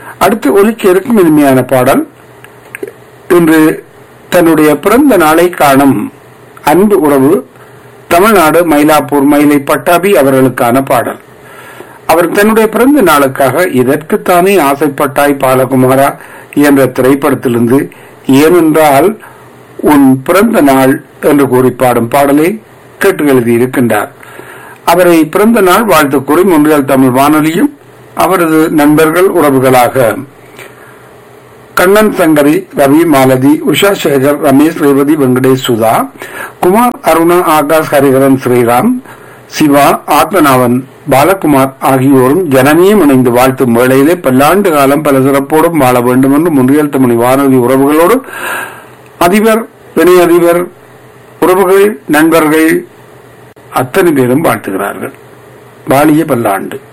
அடுத்து ஒலிக்க இருக்கும் இனிமையான பாடல் இன்று தன்னுடைய பிறந்த நாளை காணும் அன்பு உறவு தமிழ்நாடு மயிலாப்பூர் மயிலை பட்டாபி அவர்களுக்கான பாடல் அவர் தன்னுடைய பிறந்த நாளுக்காக இதற்குத்தானே ஆசைப்பட்டாய் பாலகுமாரா என்ற திரைப்படத்திலிருந்து ஏனென்றால் உன் பிறந்த நாள் என்று கூறி பாடும் பாடலை கேட்டு எழுதியிருக்கின்றார் அவரை பிறந்த நாள் வாழ்த்து கூறி முன்றியல் தமிழ் வானொலியும் அவரது நண்பர்கள் உறவுகளாக கண்ணன் சங்கரி ரவி மாலதி உஷா சேகர் ரமேஷ் ரேவதி வெங்கடேஷ் சுதா குமார் அருணா ஆகாஷ் ஹரிஹரன் ஸ்ரீராம் சிவா ஆத்மநாதன் பாலகுமார் ஆகியோரும் ஜனனியும் இணைந்து வாழ்த்தும் வேளையிலே பல்லாண்டு காலம் பல சிறப்போடும் வாழ வேண்டும் என்று முன்றியல் தமிழ் வானொலி உறவுகளோடு அதிபர் இணை அதிபர் உறவுகள் நண்பர்கள் அத்தனை பேரும் வாழ்த்துகிறார்கள் வாழிய பல்லாண்டு